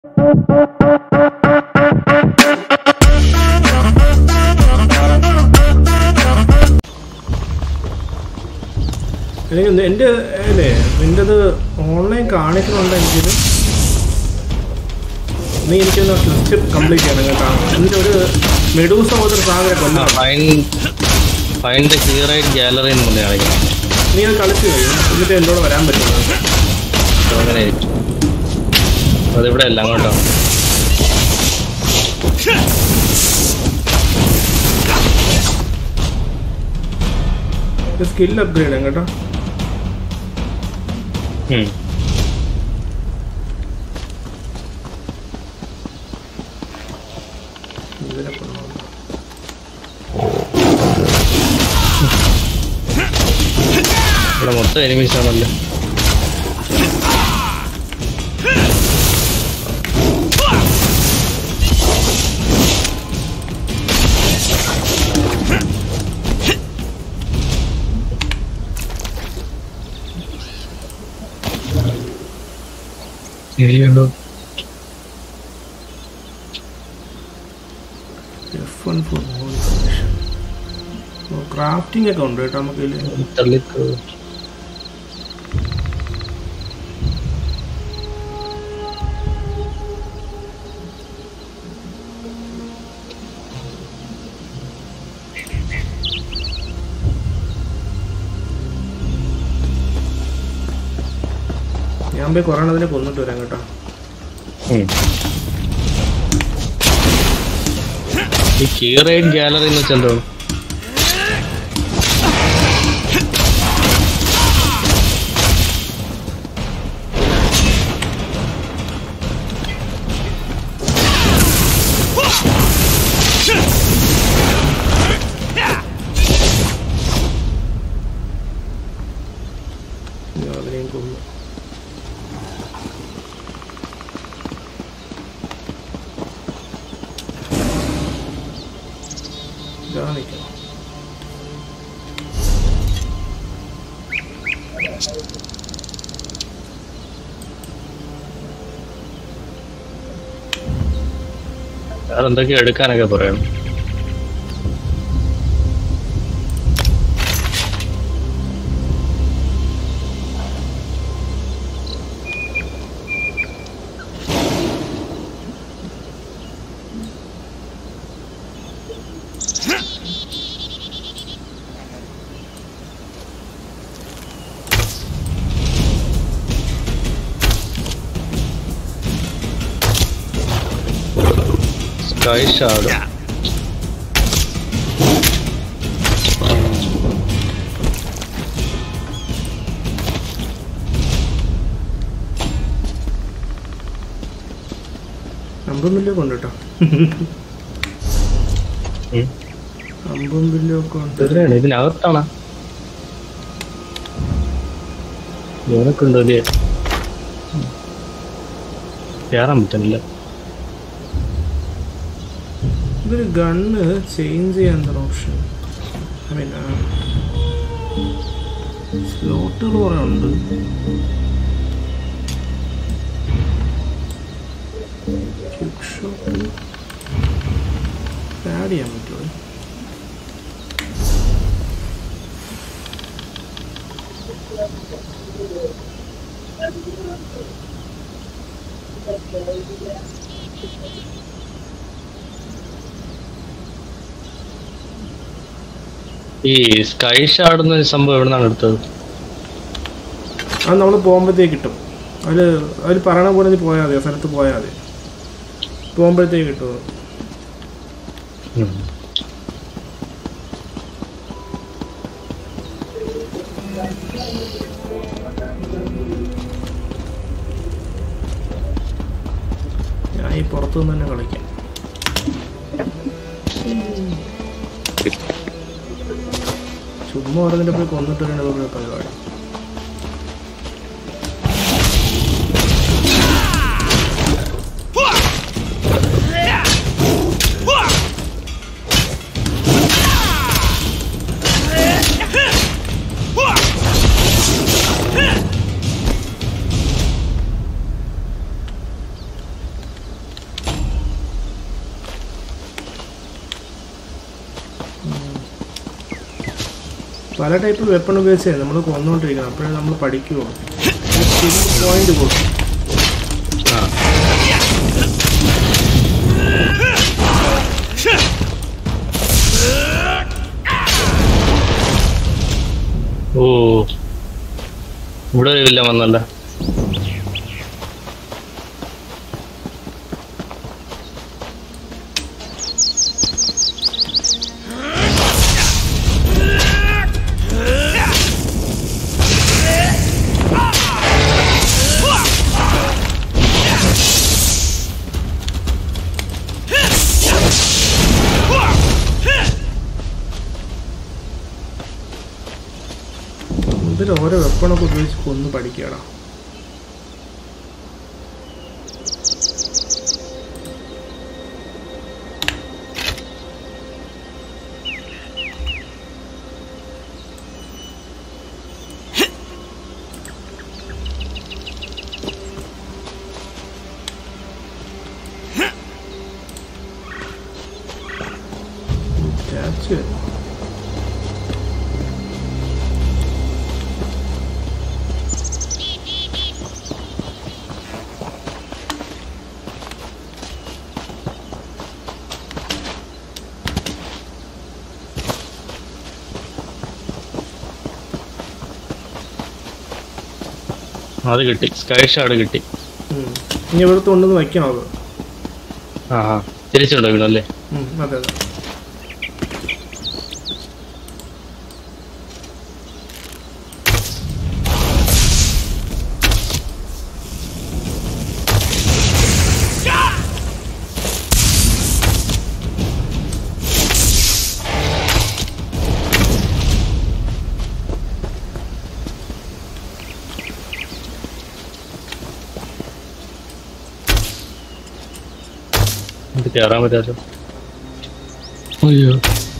എനിക്ക് ഒന്ന് എൻ്റെ അല്ലേ നിൻ്റെത് ഓൺലൈൻ കാണിക്കുന്നുണ്ട് എനിക്കിത് നീ എനിക്കൊന്ന് ലിസ്റ്റ് കംപ്ലീറ്റ് ചെയ്യണം കേട്ടോ എന്നിട്ട് ഒരു മെഡൂസ പോലത്തെ ഒരു സാധനം കൊല്ലണം ഫൈൻ ഫൈൻ ദ ഹീറൈറ്റ് ഗാലറി എന്ന് പറഞ്ഞ കളിക്കണം നീ അത് കളിച്ച് കഴിയും എന്നിട്ട് എന്നോട് വരാൻ പറ്റുന്നത് അങ്ങനെ ആയിരിക്കും അതിവിടെ അല്ല അങ്ങോട്ടോ സ്കിൽ അപ്ഗ്രേഡ് ചെയ്യാം കേട്ടോ ഉം. ഇതിനെ കൊള്ളാം. ഇവിടെ മൊത്തം എനിമീസ് ആണല്ലോ ശരിയുണ്ടോ F1 for more information. ഓ, ക്രാഫ്റ്റിംഗ് ഒക്കെ ഉണ്ട് കേട്ടോ നമുക്ക് ഇതില്. തള്ളിക്കോ ഞാൻ പോയി കുറേ എണ്ണത്തിനെ കൊന്നിട്ട് വരാം കേട്ടോ ഉം. ഈ ഹീറൈറ്റ് ഗാലറി എന്ന് വെച്ചാൽ എന്തോ ഞാൻ അതിനെയും കൊന്നു ഇതാ നിൽക്കണം വേറെ എന്തൊക്കെയോ എടുക്കാനൊക്കെ പറയണം സ്കൈ ഷാഡ് അമ്പും ബില്ലും ഒക്കെ ഉണ്ട് കേട്ടോ അമ്പും ബില്ലും ഒക്കെ ഉണ്ട് എവിടെയാണ് ഇതിനകത്താണ് ഇവനൊക്കെ അല്ലേ കയറാൻ പറ്റുന്നില്ല ഇതൊരു ഗണ്ണ് ചേഞ്ച് ചെയ്യാൻ എന്താണ് ഓപ്ഷൻ ഐ മീൻ സ്ലോട്ടുകൾ കുറേ ഉണ്ട് ക്വിക്ക് ഷോട്ട് ആഡ് ചെയ്യാൻ പറ്റുമോ ഈ സ്കൈ ഷാഡ് എന്ന സംഭവം എവിടെ നിന്നാണ് എടുത്തത് അത് നമ്മൾ പോകുമ്പോഴത്തേക്ക് കിട്ടും അതിൽ അതിൽ പറയണ പോലെ നീ പോയാൽ മതി ആ സ്ഥലത്ത് പോയാൽ മതി പോകുമ്പോഴത്തേക്ക് കിട്ടും അത്. ഞാൻ ഈ പുറത്തുനിന്ന് തന്നെ കളിക്കാം ചുമ്മാ ഓരോന്നിൻ്റെ പോയി കൊന്നിട്ട് വരേണ്ടത് പരിപാടി പല ടൈപ്പ് വെപ്പൺ ഉപയോഗിച്ചേ നമ്മൾ കൊന്നുകൊണ്ടിരിക്കണം അപ്പോഴേ നമ്മൾ പഠിക്കുള്ളൂ പോയിന്റ് കൊടുക്കും ആ ഓ ഇവിടെ ഒരു വില്ല വന്നല്ല ഇതിൽ ഓരോ വെപ്പണൊക്കെ ഉപയോഗിച്ച് കൊന്ന് പഠിക്കടാ സ്റ്റാച്ചു അത് കിട്ടി സ്കൈ ഷാഡ് കിട്ടി ഉം. ഇനി ഇവിടുത്തെ കൊണ്ടുവന്ന് വയ്ക്കണം അത് ആ ആ തിരിച്ചുണ്ടോ വീണല്ലേ ഉം, അതെ അതെ ഇത് കയറാൻ പറ്റാത്ത അയ്യോ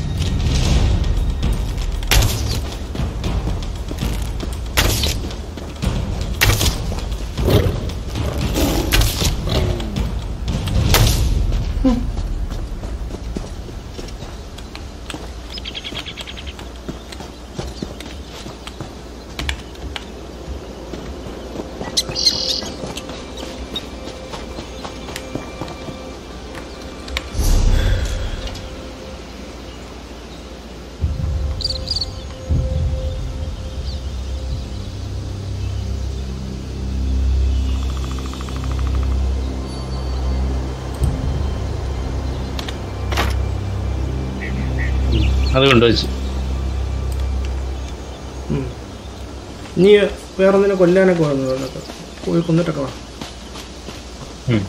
അത് കൊണ്ടുവച്ചു ഉം. ഇനി വേറെ ഒന്നിനെ കൊല്ലാനൊക്കെ വന്നു അതൊക്കെ പോയി കൊന്നിട്ടൊക്കെ വാ ഉം.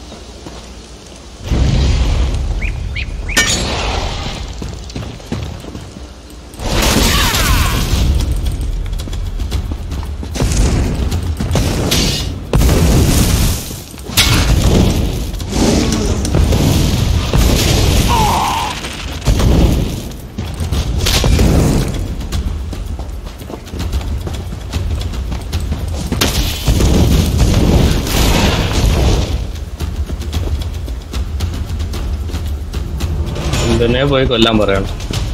ഇതിനെ പോയി കൊല്ലാൻ പറയണം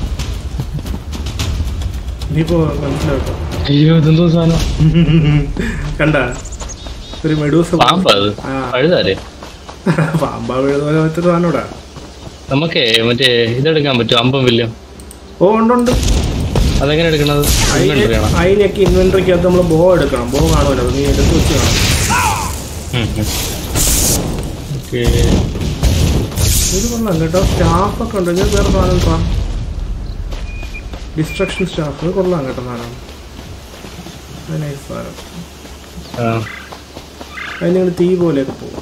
ഇനിയിപ്പോ മനസ്സിലാട്ടോ അയ്യോ ഇതെന്തോ സാധനം കണ്ട ഒരു മെഡൂസ പാമ്പ അത് ആ പഴുതാലേ പാമ്പാ വീഴുന്ന മറ്റൊരു സാധനോടാ നമുക്കേ മറ്റേ ഇതെടുക്കാൻ പറ്റും അമ്പം വില്യം ഓ ഉണ്ടുണ്ട് അതെങ്ങനെ എടുക്കണത് ഇൻവെന്ററി ആണോ അതിനൊക്കെ ഇൻവെന്ററിക്കകത്ത് നമ്മൾ ബോ എടുക്കണം ബോ കാണുമല്ലോ അത് നീ എടുത്ത് വെച്ച് കാണും ഓക്കെ ഇത് കൊള്ളാം കേട്ടോ സ്റ്റാഫൊക്കെ ഉണ്ട് ഞാൻ വേറെ സാധനം ട്രാ ഡിസ്ട്രക്ഷൻ സ്റ്റാഫ് ഇത് കൊള്ളാം കേട്ടോ സാധനം അത് നൈസ് സാധനം അതിന് തീ പോലെയൊക്കെ പോകും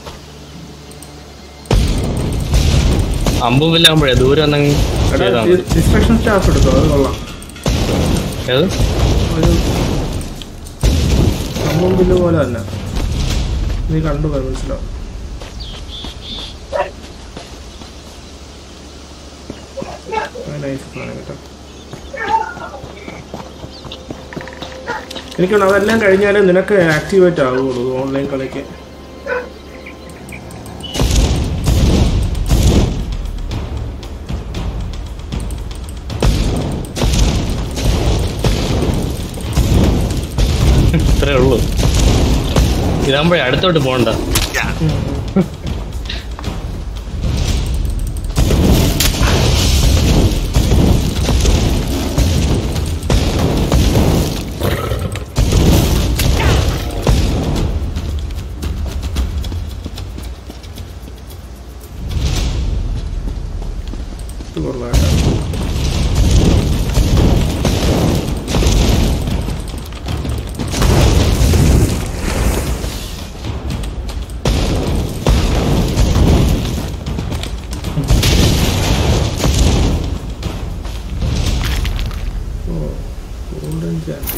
അമ്പും വില്ലാകുമ്പോഴേ ദൂരെ വന്നെങ്കിൽ ചെയ്താൽ മതി ഡിസ്ട്രക്ഷൻ സ്റ്റാഫ് എടുത്തോ അത് കൊള്ളാം ഏത് ഒരു സംഭവം ബില്ല് പോലെ തന്നെ നീ കണ്ടു പോയി മനസ്സിലാവും നൈസ് സാധനം കേട്ടോ എനിക്കുണ്ട് അതെല്ലാം കഴിഞ്ഞാലേ നിനക്ക് ആക്ടിവേറ്റ് ആവുകയുള്ളൂ ഓൺലൈൻ കളിക്ക് അത്രേ ഉള്ളൂ ഇതാകുമ്പോഴേ അടുത്തോട്ട് പോകണ്ട ഇത് കൊള്ളാട്ടോ ഓ ഗോൾഡൻ ചാൻസ്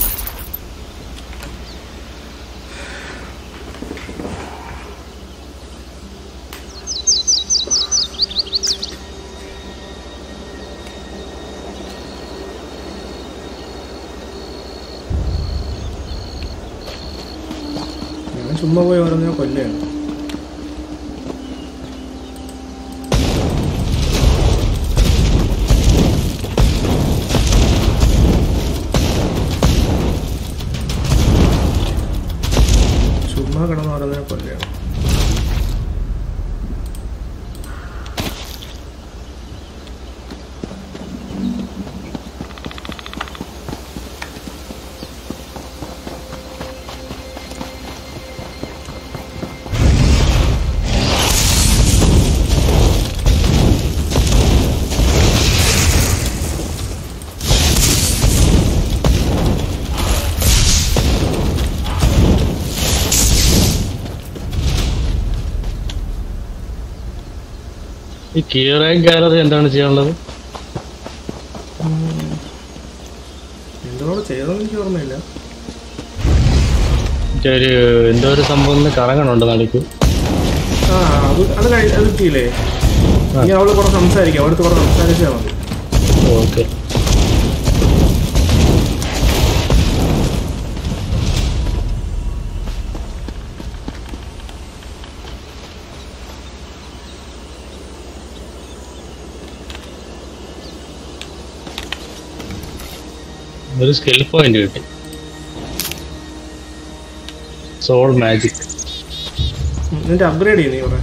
ഞാൻ ചുമ്മാ പോയി പറഞ്ഞ കൊല്ലയാണ് ചുമ്മാ കിടന്ന് പറഞ്ഞ കൊല്ലയാണ് ഈ കീറായി ഗാലറി എന്താണ് ചെയ്യാനുള്ളത് എന്തോടെ ചെയ്തതെന്ന് എനിക്ക് ഓർമ്മയില്ല മറ്റേ ഒരു എന്തോ ഒരു സംഭവം കറങ്ങണുണ്ട് നടുക്ക് ആ അത് അത് കഴി അത് കിട്ടിയില്ലേ ആ. ഇനി അവള് കുറെ സംസാരിക്കാം അവിടുത്തെ കുറെ സംസാരിച്ചാൽ മതി ഓക്കെ ഒരു സ്കിൽ പോയിന്റ് കിട്ടി സോൾ മാജിക് ഉം, നിന്റെ അപ്ഗ്രേഡ് ചെയ്യുന്നീ കുറെ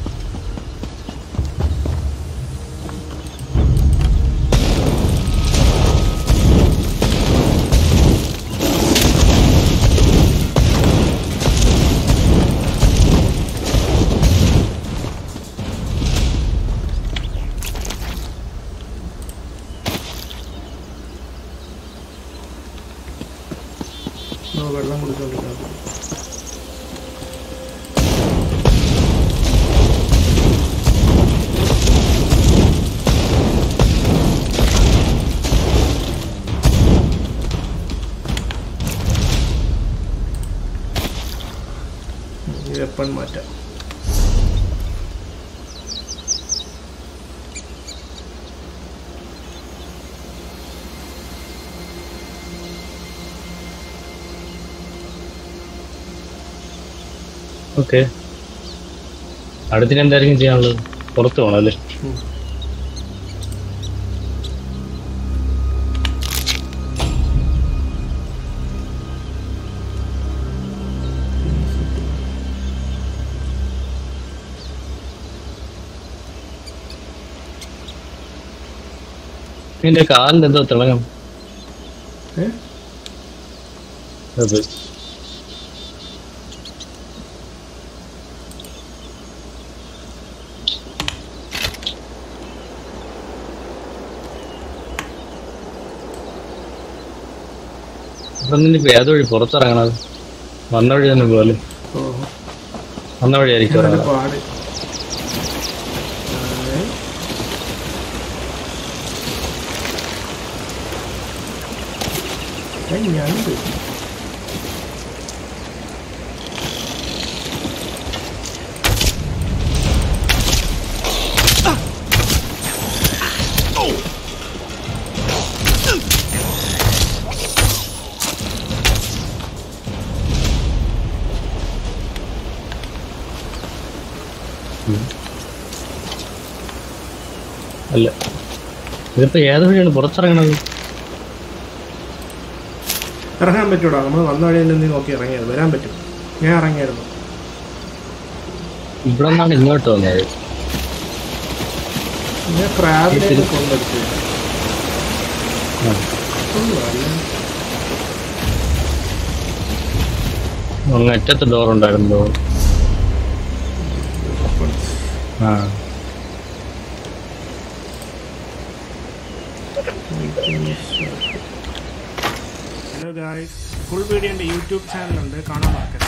ഓ, വെള്ളം കുടിച്ചോണ്ടിരിക്കാം വെപ്പൺ മാറ്റാം ഓക്കെ അടുത്തിന് എന്തായിരിക്കും ചെയ്യാനുള്ളത് പുറത്ത് പോകണം അല്ലേ ഉം. നിന്റെ കാലിന് എന്തോ തിളങ്ങും ഏ അത് അപ്പൊ നിന്നിപ്പോ ഏത് വഴി പുറത്തിറങ്ങണത് വന്ന വഴി തന്നെ പോലെ ഓ വന്ന വഴിയായിരിക്കും നല്ല ഇറങ്ങണത്. പാട് ആ, ഏ, ഞണ്ട് അല്ല ഇതിപ്പോ ഏത് വഴിയാണ് പുറത്തിറങ്ങണത് ഇറങ്ങാൻ പറ്റൂടാ നമ്മൾ വന്ന വഴി തന്നെ നീ നോക്കി ഇറങ്ങിയത് വരാൻ പറ്റും ഞാൻ ഇറങ്ങിയായിരുന്നു ഇവിടെ നിന്നാണ് ഇങ്ങോട്ട് വന്നത് ഞാൻ ക്രാബിനെ കൊണ്ടെടുത്തു ആ. അങ്ങ് അറ്റത്ത് ഡോർ ഉണ്ടായിരുന്നോ ആ ഹലോ ഗായ്സ് ഫുൾ വീഡിയോ എൻ്റെ യൂട്യൂബ് ചാനലുണ്ട് കാണാൻ മറക്കരുത്